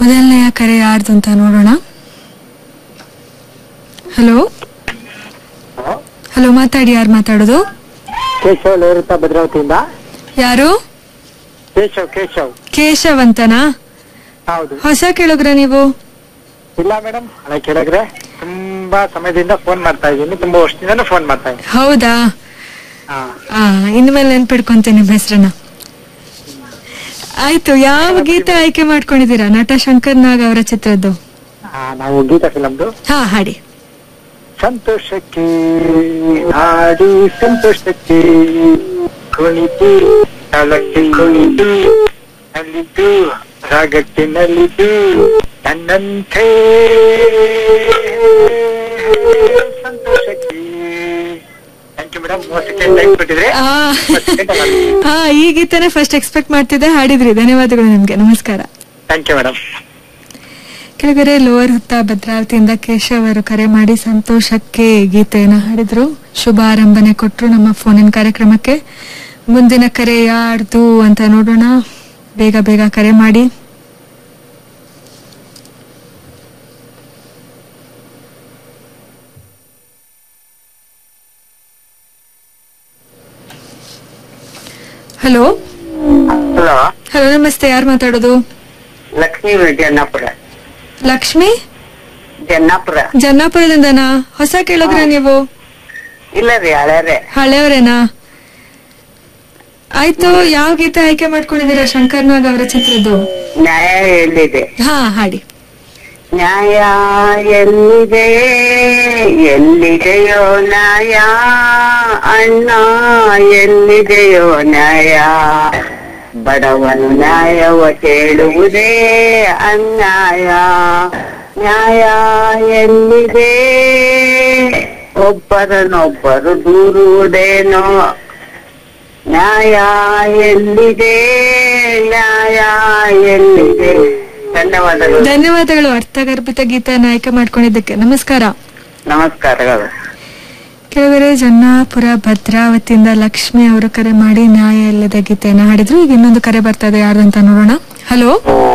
ಮೊದಲನೆಯ ಕರೆ ಯಾರ್ದು ಅಂತ ನೋಡೋಣ ಹಲೋ ಹಲೋ ಮಾತಾಡಿ ಯಾರು ಮಾತಾಡೋದು ಕೇಶವ್ ಲೇರುತ್ತಾ ಭದ್ರಾವತಿಯಿಂದ ಯಾರು ಕೇಶವ್ ಕೇಶವ್ ಕೇಶವ್ ಅಂತನಾ ಹೌದು ಹೊಸ ಕೇಳುಗ್ರ ನೀವು ಇಲ್ಲ ಮೇಡಮ್ ಹಳೆ ಕೇಳಿದ್ರೆ ತುಂಬಾ ಸಮಯದಿಂದ ಫೋನ್ ಮಾಡ್ತಾ ಇದ್ದೀನಿ ತುಂಬಾ ವರ್ಷದಿಂದನೂ ಫೋನ್ ಮಾಡ್ತಾ ಇದ್ದೀನಿ ಹೌದಾ ಹಾ ಆ ಇನ್ಮೇಲೆ ನೆನ್ಪಿಡ್ಕೊಂತೀನಿ ನಿಮ್ಮ ಹೆಸರನ್ನ ಆಯ್ತು ಯಾವ ಗೀತೆ ಆಯ್ಕೆ ಮಾಡ್ಕೊಂಡಿದ್ದೀರಾ ನಟ ಶಂಕರ್ ನಾಗ್ ಅವರ ಚಿತ್ರದ್ದು ಆ, ನಾವು ಗೀತಾ ಫಿಲಮ್ದು ಹಾ ಹಾಡಿ ಸಂತೋಷಕ್ಕೆ ಹಾಡಿ ಸಂತೋಷಕ್ಕೆ ಕುಣಿತು ತಾಳಕ್ಕೆ ಕುಣಿತು ನಲಿದು ರಾಗಕ್ಕೆ ನಲಿದು ನನ್ನಂತೆ ಸಂತೋಷಕ್ಕೆ ಥ್ಯಾಂಕ್ ಯು ಮೇಡಮ್ ಮೂವತ್ತು ಸೆಕೆಂಡ್ ಟೈಮ್ ಕೊಟ್ಟಿದ್ರೆ ಆ, ಮೂವತ್ತು ಸೆಕೆಂಡ್ ಹಾ ಈ ಗೀತೆನೆ ಫಸ್ಟ್ ಎಕ್ಸ್ಪೆಕ್ಟ್ ಮಾಡ್ತಿದ್ದೆ ಹಾಡಿದ್ರಿ ಧನ್ಯವಾದಗಳು ನಿಮ್ಗೆ ನಮಸ್ಕಾರ ಥ್ಯಾಂಕ್ ಯು ಮೇಡಮ್ ಕೆಳಗಡೆ ಲೋವರ್ ಹುತ್ತ ಭದ್ರಾವತಿಯಿಂದ ಕೇಶವ್ ಅವರು ಕರೆ ಮಾಡಿ ಸಂತೋಷಕ್ಕೆ ಗೀತೆಯನ್ನು ಹಾಡಿದ್ರು ಶುಭ ಆರಂಭನೆ ಕೊಟ್ರು ನಮ್ಮ ಫೋನಿನ ಕಾರ್ಯಕ್ರಮಕ್ಕೆ ಮುಂದಿನ ಕರೆ ಯಾರ್ದು ಅಂತ ನೋಡೋಣ ಬೇಗ ಬೇಗ ಕರೆ ಮಾಡಿ ಹಲೋ ಹಲೋ ಹಲೋ ನಮಸ್ತೆ ಯಾರು ಮಾತಾಡೋದು ಲಕ್ಷ್ಮೀ ಜನ್ನಾಪುರ ಲಕ್ಷ್ಮಿ ಜನ್ನಾಪುರ ಜನ್ನಾಪುರದಿಂದನಾ ಹೊಸ ಕೇಳಿದ್ರೆ ನೀವು ಇಲ್ಲ ರೀ ಹಳೇರೆ ಹಳೆಯವರೇನಾ ಆಯ್ತು ಯಾವ ಗೀತೆ ಆಯ್ಕೆ ಮಾಡ್ಕೊಂಡಿದ್ದೀರಾ ಶಂಕರ್ ನಾಗ್ ಅವರ ಚಿತ್ರದ್ದು ನ್ಯಾಯ ಎಲ್ಲಿದೆ ಹಾ ಹಾಡಿ ನ್ಯಾಯ ಎಲ್ಲಿದೆ ಎಲ್ಲಿದೆಯೋ ನ್ಯಾಯ ಅಣ್ಣ ಎಲ್ಲಿದೆಯೋ ನ್ಯಾಯ ಬಡವನು ನ್ಯಾಯವ ಕೇಳುವುದೇ ಅನ್ಯಾಯ ನ್ಯಾಯ ಎಲ್ಲಿದೆ ಒಬ್ಬರನ್ನೊಬ್ಬರು ದೂರುವುದೇನೋ ನ್ಯಾಯ ಎಲ್ಲಿದೆ ನ್ಯಾಯ ಎಲ್ಲಿದೆ ಧನ್ಯವಾದಗಳು ಧನ್ಯವಾದಗಳು ಅರ್ಥಗರ್ಭಿತ ಗೀತೆಯನ್ನು ಆಯ್ಕೆ ಮಾಡ್ಕೊಂಡಿದ್ದಕ್ಕೆ ನಮಸ್ಕಾರ ನಮಸ್ಕಾರಗಳು ಕೆಳಗಡೆ ಜನ್ನಾಪುರ ಭದ್ರಾವತಿಯಿಂದ ಲಕ್ಷ್ಮಿ ಅವರು ಕರೆ ಮಾಡಿ ನ್ಯಾಯ ಇಲ್ಲದ ಗೀತೆಯನ್ನು ಹಾಡಿದ್ರು ಈಗ ಇನ್ನೊಂದು ಕರೆ ಬರ್ತಾ ಇದೆ ಯಾರು ಅಂತ ನೋಡೋಣ ಹಲೋ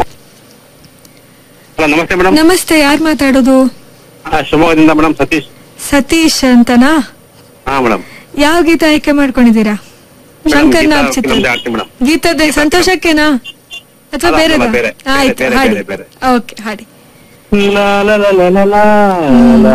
ಹಲೋ ನಮಸ್ತೆ ಮೇಡಮ್ ನಮಸ್ತೆ ಯಾರು ಮಾತಾಡೋದು ಶಿವಮೊಗ್ಗದಿಂದ ಮೇಡಮ್ ಸತೀಶ್ ಸತೀಶ್ ಅಂತನಾ ಹಾ ಮೇಡಮ್ ಯಾವ ಗೀತೆ ಆಯ್ಕೆ ಮಾಡ್ಕೊಂಡಿದ್ದೀರಾ ಶಂಕರ್ ನಾಗ್ ಚಿತ್ರ ಆಡ್ತೀನಿ ಮೇಡಮ್ ಗೀತದ ಸಂತೋಷಕ್ಕೆನಾ ಅಥವಾ ಅಲ್ಲ, ಬೇರೆ ಅಲ್ಲ, ಬೇರೆ, ಬೇರೆ, ಆಯ್ತು ಬೇರೆ, ಹಾಡಿ ಬೇರೆ, ಬೇರೆ. ಓಕೆ ಹಾಡಿ ಲಾ ಲಾ ಲಾ ಲಾ ಲಾ ಲಾ ಲಾ